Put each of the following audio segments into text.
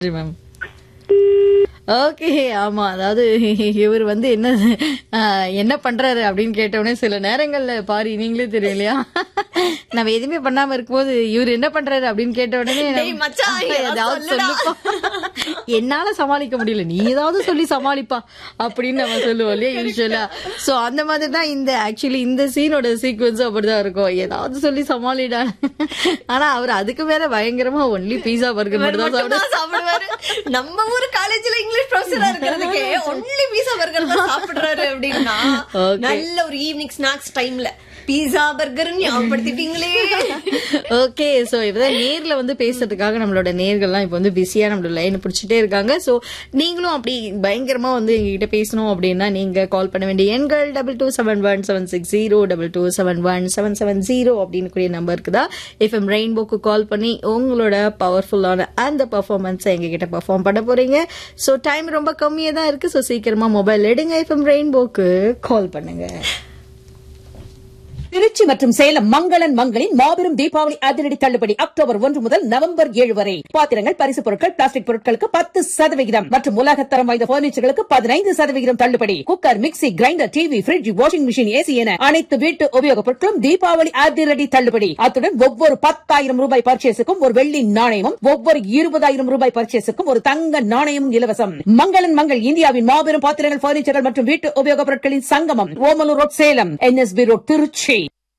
Ma'am okay ஆமா அதாவது இவர் வந்து என்ன ஆஹ், என்ன பண்றாரு அப்படின்னு கேட்டவுடனே சில நேரங்கள்ல பாரு நீங்களே தெரியும் இல்லையா நம்ம எதுவுமே பண்ணாம இருக்கும்போது இவர் என்ன பண்றாரு அப்படின்னு கேட்ட உடனே நம்ம- டேய் மச்சான், ஏதாவது ஏதாவது சொல்லுடா. சொல்லுப்பா என்னால சமாளிக்க முடியல நீ ஏதாவது சொல்லி சமாளிப்பா அப்படின்னு நம்ம சொல்லுவோம் இல்லையா யூஸ்வலா சோ அந்த மாதிரி தான் இந்த ஆக்சுவலி இந்த சீனோட சீக்வன்ஸும் அப்படிதான் இருக்கும் ஏதாவது சொல்லி சமாளிடா ஆனா அவர் அதுக்கு மேல பயங்கரமா ஒன்லி பீஸா பர்கர் மட்டும் தான் சாப்பிடுவாரு. மட்டும்தான் சாப்பிடுவாரு நம்ம ஊர் காலேஜ்ல இங்கிலீஷ் ப்ரொஃபஸரா இருக்கிறதுக்கே ஒன்லி பீஸா பர்கர் தான் சாப்பிடுறாரு அப்படின்னா Okay. நல்ல ஒரு ஈவினிங் ஸ்நாக்ஸ் டைம்ல பீஸா பர்கர் ஞாபகப்படுத்திட்டீங்களே ஓகே சோ இப்பதான் நேர்ல வந்து பேசுறதுக்காக நம்மளோட நேர்கள்லாம் இப்ப வந்து பிஸியா நம்மளோட லைன் பிடிச்சிட்டே இருக்காங்க சோ நீங்களும் அப்படி பயங்கரமா வந்து எங்ககிட்ட பேசணும் அப்படின்னா நீங்க கால் பண்ண வேண்டிய எண்கள் double two seven one seven six zero double two seven one seven seven zero அப்படின்னு கூடிய நம்பருக்கு தான் எஃப்எம் ரெயின்போக்கு கால் பண்ணி உங்களோட பவர்ஃபுல்லான அந்த பர்ஃபார்மன்ஸை எங்ககிட்ட பர்ஃபார்ம் பண்ண போறீங்க சோ டைம் ரொம்ப கம்மியா தான் இருக்கு சோ சீக்கிரமா மொபைல் எடுங்க எஃப்எம் ரெயின்போக்கு கால் பண்ணுங்க திருச்சி மற்றும் சேலம் மங்களன் மங்களின் மாபெரும் தீபாவளி அதிரடி தள்ளுபடி அக்டோபர் ஒன்று முதல் நவம்பர் ஏழு வரை பாத்திரங்கள் பரிசு பொருட்கள் பிளாஸ்டிக் பொருட்களுக்கு பத்து சதவிகிதம் மற்றும் உலகத்தரம் வாய்ந்த பர்னிச்சர்களுக்கு பதினைந்து சதவிகிதம் தள்ளுபடி cooker mixie grinder TV fridge washing machine AC என அனைத்து வீட்டு உபயோகப் பொருட்களும் தீபாவளி அதிரடி தள்ளுபடி அத்துடன் ஒவ்வொரு பத்தாயிரம் ரூபாய் பர்ச்சேஸுக்கும் ஒரு வெள்ளி நாணயமும் ஒவ்வொரு இருபதாயிரம் ரூபாய் பர்ச்சேஸுக்கும் ஒரு தங்க நாணயமும் இலவசம் மங்களன் மங்கள் இந்தியாவின் மாபெரும் பாத்திரங்கள் பர்னிச்சர்கள் மற்றும் வீட்டு உபயோகப் பொருட்களின் சங்கமம் Omalur road Salem NSP road Trichy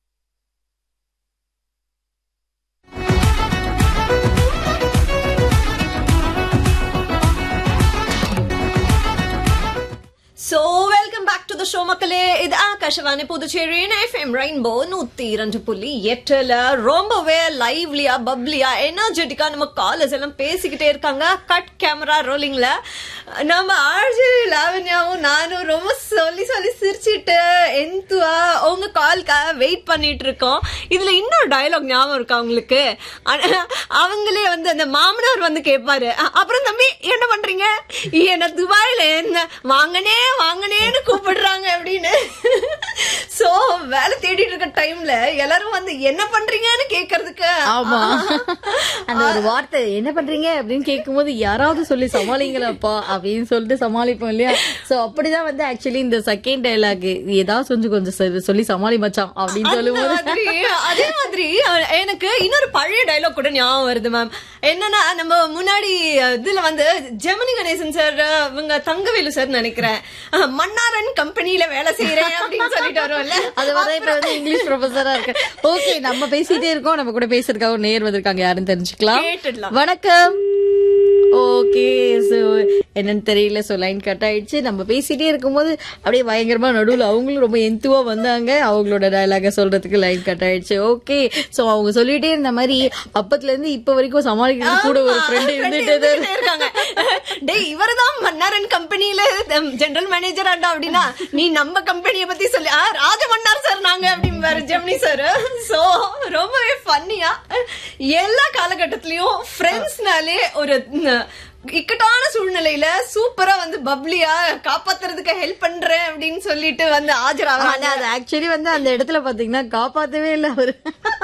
so welcome back to the show மக்களே இது ஆகாஷவாணி புதுச்சேரியின் எஃப்எம் ரெயின்போ நூத்தி இரண்டு புள்ளி எட்டுல ரொம்பவே லைவ்லியா பப்ளியா எனர்ஜெட்டிக்கா நம்ம காலர்ஸ் எல்லாம் பேசிக்கிட்டே இருக்காங்க கட் கேமரா ரோலிங்ல நம்ம ஆர்ஜி லாவண்யாவும் நானும் ரொம்ப சொல்லி சொல்லி சிரிச்சிட்டு எந்துவா உங்க கால்க்காக வெயிட் பண்ணிட்டு இருக்கோம் இதுல இன்னொரு டயலாக் ஞாபகம் இருக்கா உங்களுக்கு ஆனா, அவங்களே வந்து அந்த மாமனார் வந்து கேட்பாரு "அ- அப்புறம் தம்பி என்ன பண்றீங்க என்ன துபாயில என்ன வாங்கனே வாங்கனேன்னு கூப்பிடுறாங்க அப்படின்னு சோ வேலை தேடிட்டு இருக்க டைம்ல எல்லாரும் வந்து என்ன பண்றீங்கன்னு கேக்குறதுக்கு ஆமா அந்த ஒரு வார்த்தை என்ன பண்றீங்க அப்படின்னு கேட்கும்போது யாராவது சொல்லி சமாளிங்களப்பா அப்படின்னு சொல்லிட்டு சமாளிப்போம் இல்லையா சோ அப்படிதான் வந்து ஆக்சுவலி இந்த செகண்ட் டைலாக் ஏதாவது கொஞ்சம் கொஞ்சம் சொல்லி- சொல்லி சமாளி மச்சான் அப்படின்னு அந்த சொல்லும்போது மாதிரி அதே மாதிரி அஹ், எனக்கு இன்னொரு பழைய டைலாக் கூட ஞாபகம் வருது மேம் என்னன்னா நம்ம முன்னாடி இதுல வந்து ஜெமினி கணேசன் சார் இவங்க தங்கவேலு சார் நினைக்கிறேன் அஹ், மன்னாரன் கம்பெனில வேலை செய்யறேன் அப்படின்னு சொல்லிட்டு வரும்ல அது வர இப்ப வந்து இங்கிலீஷ் ப்ரொஃபஸரா இருக்கு ஓகே நம்ம பேசிட்டே இருக்கோம் நம்ம கூட பேசுறதுக்காக ஒரு நேர் வந்திருக்காங்க யாருன்னு தெரிஞ்சுக்கலாம் கேட்டுடலாம். வணக்கம் ஓகே சோ என்னன்னு தெரியல சோ லைன் கட் ஆயிடுச்சு நம்ம பேசிட்டே இருக்கும்போது அப்படியே பயங்கரமா நடுவுல அவங்களும் ரொம்ப எந்துவா வந்தாங்க அவங்களோட டயலாக சொல்றதுக்கு லைன் கட் ஆயிடுச்சு ஓகே சோ அவங்க சொல்லிட்டே இருந்த மாதிரி அப்பத்துல இருந்து இப்ப வரைக்கும் சமாளிக்கிறது கூட ஒரு ஆமா, ஃப்ரெண்ட் friend இருந்துட்டே தான் இருந்துட்டே இருக்காங்க டேய் இவர்தான் மன்னாரன் கம்பெனில ஜெனரல் மேனேஜர் ஆண்டா அப்படின்னா நீ நம்ம கம்பெனிய பத்தி சொல்லி ஆ, ராஜமன்னார் சார் நாங்க அப்படின்னு ஜெமினி சார் சோ ரொம்பவே ஃபன்னியா எல்லா காலகட்டத்திலயும் ஃப்ரெண்ட்ஸ்னாலே ஒரு ம், இக்கட்டான சூழ்நிலையில சூப்பரா வந்து பப்ளியா காப்பாத்துறதுக்கு ஹெல்ப் பண்றேன் அப்படின்னு சொல்லிட்டு வந்து ஆஜராவாங்க ஆனா அது ஆக்சுவலி வந்து அந்த இடத்துல பாத்தீங்கன்னா காப்பாத்தவே இல்ல அவரு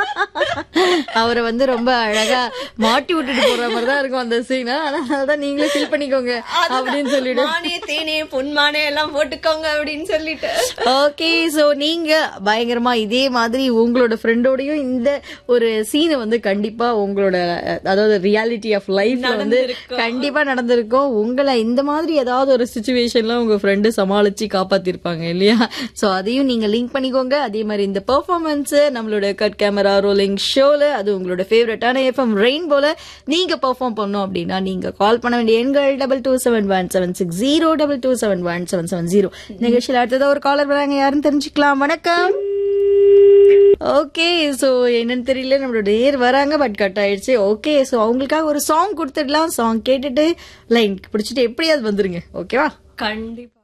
அவரை வந்து ரொம்ப அழகா மாட்டி விட்டுட்டு போற மாதிரி தான் இருக்கும் அந்த சீன் அதனாலதான் நீங்களே ஃபீல் பண்ணிக்கோங்க அப்படின்னு சொல்லிட்டு மானே தேனே பொன்மானே எல்லாம் போட்டுக்கோங்க அப்படின்னு சொல்லிட்டு ஓகே சோ நீங்க பயங்கரமா இதே மாதிரி உங்களோட ஃப்ரெண்டோடயும் இந்த ஒரு சீனை வந்து கண்டிப்பா உங்களோட அஹ், அதாவது ரியாலிட்டி ஆஃப் லைஃப்ல வந்து நடந்திருக்கும். கண்டிப்பா நடந்திருக்கும் உங்களை இந்த மாதிரி ஏதாவது ஒரு சுச்சுவேஷன்ல உங்க ஃப்ரெண்டு சமாளிச்சு காப்பாத்திருப்பாங்க இல்லையா சோ அதையும் நீங்க லிங்க் பண்ணிக்கோங்க அதே மாதிரி இந்த பெர்ஃபார்மன்ஸ் நம்மளோட கட் கேமரா ரோலிங் ஷோல அது உங்களோட ஃபேவரட்டான எஃப்எம் ரெயின்போல நீங்க பெர்ஃபார்ம் பண்ணோம் அப்படின்னா நீங்க கால் பண்ண வேண்டிய எண்கள் double two seven one seven six zero double two seven one seven seven zero நிகழ்ச்சியில் அடுத்ததா ஒரு காலர் வராங்க யாருன்னு தெரிஞ்சுக்கலாம் வணக்கம் ஓகே சோ என்னன்னு தெரியல நம்மளோட நேர் வராங்க பட் கட் ஆயிடுச்சு ஓகே சோ அவங்களுக்காக ஒரு சாங் கொடுத்துடலாம் சாங் கேட்டுட்டு லைன் பிடிச்சிட்டு எப்படியாவது வந்துருங்க ஓகேவா கண்டிப்பா